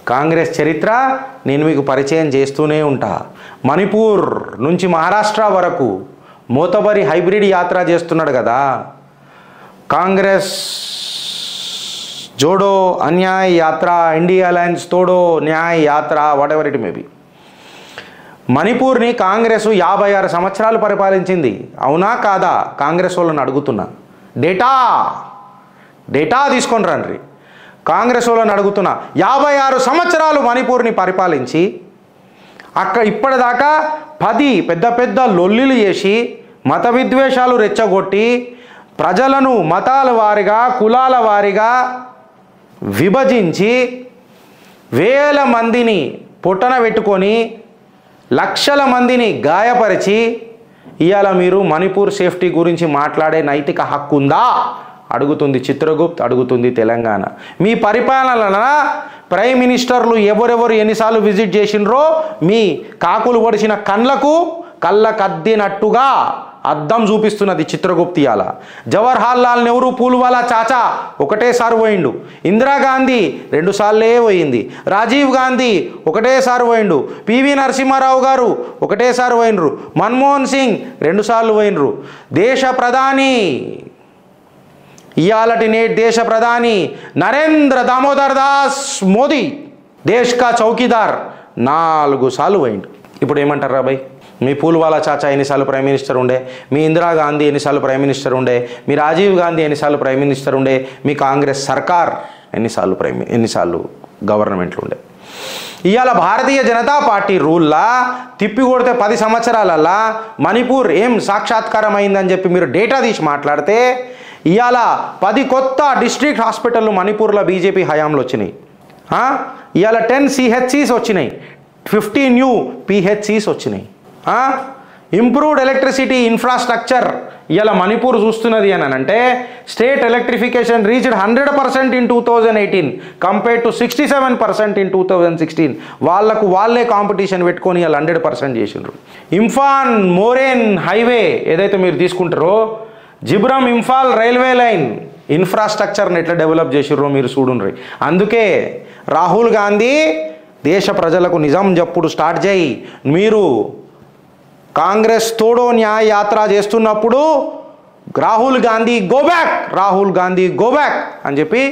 కాంగ్రెస్ చరిత్ర నేను మీకు పరిచయం చేస్తూనే ఉంటా మణిపూర్ నుంచి మహారాష్ట్ర వరకు మోతబరి హైబ్రిడ్ యాత్ర చేస్తున్నాడు కదా కాంగ్రెస్ జోడో అన్యాయ యాత్ర India alliance Jodo Nyay Yatra whatever it may be మణిపూర్ని కాంగ్రెస్ యాభై ఆరు సంవత్సరాలు పరిపాలించింది అవునా కాదా కాంగ్రెస్ వాళ్ళని అడుగుతున్నా డేటా డేటా తీసుకొని రండి కాంగ్రెస్ వాళ్ళని అడుగుతున్నా యాభై ఆరు సంవత్సరాలు మణిపూర్ని పరిపాలించి అక్కడ ఇప్పటిదాకా పది పెద్ద పెద్ద లొల్లిలు చేసి మత విద్వేషాలు రెచ్చగొట్టి ప్రజలను మతాల వారిగా కులాల వారిగా విభజించి వేల మందిని పొట్టన పెట్టుకొని లక్షల మందిని గాయపరిచి ఇవాళ మీరు మణిపూర్ సేఫ్టీ గురించి మాట్లాడే నైతిక హక్కు ఉందా అడుగుతుంది చిత్రగుప్త్ అడుగుతుంది తెలంగాణ మీ పరిపాలన ప్రైమ్ మినిస్టర్లు ఎవరెవరు ఎన్నిసార్లు విజిట్ చేసినరో మీ కాకులు పొడిచిన కండ్లకు కళ్ళ కద్దినట్టుగా అద్దం చూపిస్తున్నది చిత్రగుప్తి ఇవాళ జవహర్లాల్ లాల్ నెహ్రూ పూల్వాలా చాచా ఒకటేసారి పోయిండు ఇందిరాగాంధీ రెండుసార్లే పోయింది రాజీవ్ గాంధీ ఒకటేసారి పోయిండు పివి నరసింహారావు గారు ఒకటేసారి పోయినరు మన్మోహన్ సింగ్ రెండుసార్లు పోయినరు దేశ ప్రధాని ఇయాలటి నేటి దేశ ప్రధాని నరేంద్ర దామోదర్ దాస్ మోదీ దేశ్ కా చౌకీదార్ నాలుగు సార్లు పోయిండు ఇప్పుడు ఏమంటారు రాబాయ్ మీ పూల్వాలా చాచా ఎన్నిసార్లు ప్రైమ్ మినిస్టర్ ఉండే మీ ఇందిరాగాంధీ ఎన్నిసార్లు ప్రైమ్ మినిస్టర్ ఉండే మీ రాజీవ్ గాంధీ ఎన్నిసార్లు ప్రైమ్ మినిస్టర్ ఉండే మీ కాంగ్రెస్ సర్కార్ ఎన్నిసార్లు ప్రైమ్ ఎన్నిసార్లు గవర్నమెంట్లు ఉండే ఇవాళ భారతీయ జనతా పార్టీ రూల్లా తిప్పి కొడితే పది సంవత్సరాలల్లా మణిపూర్ ఏం సాక్షాత్కారం అయిందని చెప్పి మీరు డేటా తీసి మాట్లాడితే ఇవాళ పది కొత్త డిస్ట్రిక్ట్ హాస్పిటళ్ళు మణిపూర్లో బీజేపీ హయాంలో వచ్చినాయి ఆ? ఇవాళ టెన్ సిహెచ్సిస్ వచ్చినాయి ఫిఫ్టీ న్యూ పిహెచ్సిస్ వచ్చినాయి ఇంప్రూవ్డ్ ఎలక్ట్రిసిటీ ఇన్ఫ్రాస్ట్రక్చర్ ఇలా మణిపూర్ చూస్తున్నది అని అంటే state electrification reached hundred percent in two thousand eighteen compare to sixty seven percent in two thousand sixteen వాళ్ళకు వాళ్ళే కాంపిటీషన్ పెట్టుకొని వాళ్ళు హండ్రెడ్ పర్సెంట్ చేసిండ్రు ఇంఫాన్ మోరేన్ హైవే ఏదైతే మీరు తీసుకుంటారో జిబ్రామ్ ఇంఫాల్ రైల్వే లైన్ ఇన్ఫ్రాస్ట్రక్చర్ని ఎట్లా డెవలప్ చేసిర్రో మీరు చూడుండ్రి అందుకే రాహుల్ గాంధీ దేశ ప్రజలకు నిజం చెప్పుడు స్టార్ట్ చేయి మీరు కాంగ్రెస్ తోడో న్యాయ యాత్ర చేస్తున్నప్పుడు Rahul Gandhi go back Rahul Gandhi go back అని చెప్పి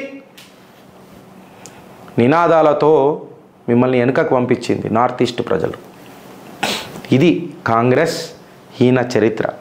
నినాదాలతో మిమ్మల్ని వెనుకకు పంపించింది నార్త్ ఈస్ట్ ప్రజలు ఇది కాంగ్రెస్ హీన చరిత్ర